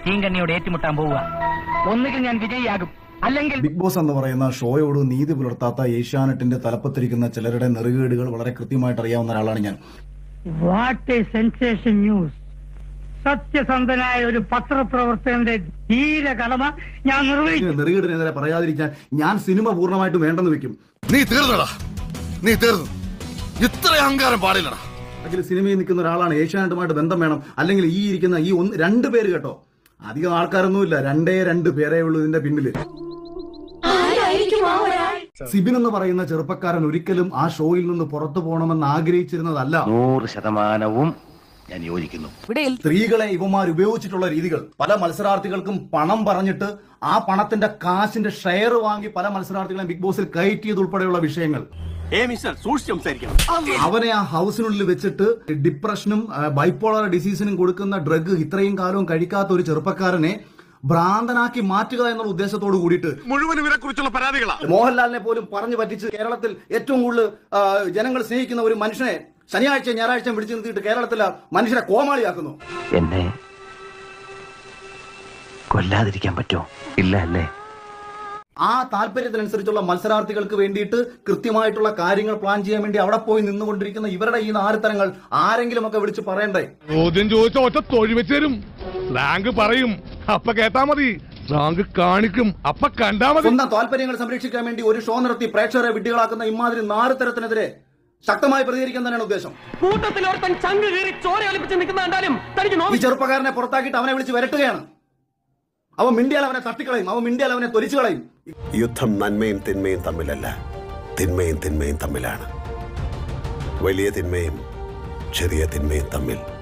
ചീങ്കണ്ണിയോട് ഏറ്റുമുട്ടാൻ പോവുക ഒന്നുകിൽ ഞാൻ വിജയിയാകും അല്ലെങ്കിൽ ബിഗ് ബോസ് എന്ന് പറയുന്ന ഷോയോട് നീതി പുലർത്താത്ത ഏഷ്യാനെറ്റിന്റെ തലപ്പത്തിരിക്കുന്ന ചിലരുടെ നെറുകേടുകൾ വളരെ കൃത്യമായിട്ട് അറിയാവുന്ന ഒരാളാണ് ഞാൻ വാട്ട് എ സെൻസേഷൻ ന്യൂസ് സത്യസന്ധനായ ഒരു പത്രപ്രവർത്തകന്റെ ധീര കടമ ഞാൻ നിർവഹിച്ചു നെറുകേടിനെതിരെ പറയാതിരിക്കാൻ ഞാൻ സിനിമ പൂർണ്ണമായിട്ടും വേണ്ടെന്ന് വെക്കും നീ തീർന്നടാ നീ തീർന്നു ഇത്ര അഹങ്കാരം പാടില്ലടാ അല്ലെങ്കിൽ സിനിമയിൽ നിൽക്കുന്ന ഒരാളാണ് ഏഷ്യാനെറ്റുമായിട്ട് ബന്ധം വേണം അല്ലെങ്കിൽ ഈ ഇരിക്കുന്ന ഈ ഒന്ന് രണ്ട് പേര് കേട്ടോ അധികം ആൾക്കാരൊന്നുമില്ല രണ്ടേ രണ്ട് പേരേ ഉള്ളൂ ഇതിന്റെ പിന്നില് സിബിൻ എന്ന് പറയുന്ന ചെറുപ്പക്കാരൻ ഒരിക്കലും ആ ഷോയിൽ നിന്ന് പുറത്തു പോകണമെന്ന് ആഗ്രഹിച്ചിരുന്നതല്ല നൂറ് ശതമാനവും ഞാൻ യോജിക്കുന്നു സ്ത്രീകളെ ഇവമാർ ഉപയോഗിച്ചിട്ടുള്ള രീതികൾ പല മത്സരാർത്ഥികൾക്കും പണം പറഞ്ഞിട്ട് ആ പണത്തിന്റെ കാശിന്റെ ഷെയർ വാങ്ങി പല മത്സരാർത്ഥികളെ ബിഗ് ബോസിൽ കയറ്റിയതുൾപ്പെടെയുള്ള വിഷയങ്ങൾ അവനെ ആ ഹൗസിനുള്ളിൽ വെച്ചിട്ട് ഡിപ്രഷനും ആ, ബൈപ്പോളർ ഡിസീസിനും കൊടുക്കുന്ന ഡ്രഗ് ഇത്രയും കാലവും കഴിക്കാത്ത ഒരു ചെറുപ്പക്കാരനെ ഭ്രാന്തനാക്കി മാറ്റുക എന്നുള്ള ഉദ്ദേശത്തോട് കൂടിയിട്ട് മുഴുവൻ ഇവരെ കുറിച്ചുള്ള പരാതികളാ മോഹൻലാലിനെ പോലും പറഞ്ഞു പറ്റിച്ച് കേരളത്തിൽ ഏറ്റവും കൂടുതൽ ആ, ജനങ്ങൾ സ്നേഹിക്കുന്ന ഒരു മനുഷ്യനെ ശനിയാഴ്ച ഞായറാഴ്ച പിടിച്ചു നിർത്തിയിട്ട് കേരളത്തിലെ മനുഷ്യരെ കോമാളിയാക്കുന്നു എന്നെ കൊല്ലാതിരിക്കാൻ പറ്റുമോ ഇല്ല അല്ലേ ആ താല്പര്യത്തിനനുസരിച്ചുള്ള മത്സരാർത്ഥികൾക്ക് വേണ്ടിയിട്ട് കൃത്യമായിട്ടുള്ള കാര്യങ്ങൾ പ്ലാൻ ചെയ്യാൻ വേണ്ടി അവിടെ പോയി നിന്നുകൊണ്ടിരിക്കുന്ന ഇവരുടെ ഈ നാരത്തരങ്ങൾ ആരെങ്കിലും ഒക്കെ വിളിച്ച് പറയണ്ടേ ചോദ്യം ചോദിച്ച ഒറ്റ തൊഴി വെച്ച് തരും സ്ലാങ് പറയും അപ്പ കേട്ടാ മതി സ്ലാങ് കാണിക്കും അപ്പ കണ്ടാ മതി സ്വന്തം താല്പര്യങ്ങൾ സംരക്ഷിക്കാൻ വേണ്ടി ഒരു ഷോ നടത്തി പ്രേക്ഷകരെ വിഡ്ഢികളാക്കുന്ന ഇമാതിരി നാരത്തരത്തിനെതിരെ ശക്തമായി പ്രതികരിക്കാൻ തന്നെയാണ് ഉദ്ദേശം കൂട്ടത്തിലോർത്തൻ ചങ്ക് കീറി ചോര ഒലിപ്പിച്ച് നിൽക്കുന്ന കണ്ടാലും തനിക്ക് ഈ ചെറുപ്പക്കാരനെ പുറത്താക്കിയിട്ട് അവനെ വിളിച്ച് വരട്ടുകയാണ് അവൻ മിണ്ടിയാൽ അവനെ തട്ടിക്കളയും അവൻ മിണ്ടിയാൽ അവനെ തൊലിച്ചു കളയും യുദ്ധം നന്മയും തിന്മയും തമ്മിലല്ല തിന്മയും തിന്മയും തമ്മിലാണ് വലിയ തിന്മയും ചെറിയ തിന്മയും തമ്മിൽ